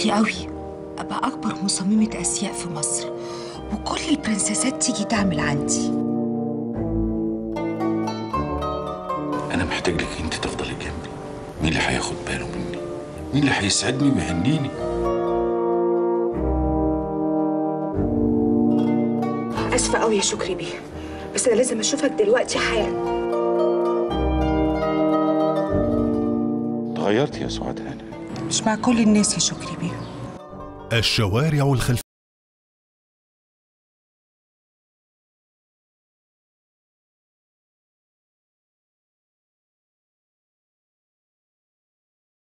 نفسي قوي ابقى اكبر مصممه ازياء في مصر وكل البرنسيسات تيجي تعمل عندي انا محتاج لك انت تفضلي جنبي مين اللي هياخد باله مني مين اللي هيسعدني ويهنيني اسفه قوي يا شكري بيه بس انا لازم اشوفك دلوقتي حالا اتغيرت يا سعاد هانم مش مع كل الناس يا شكري بيه الشوارع الخلفية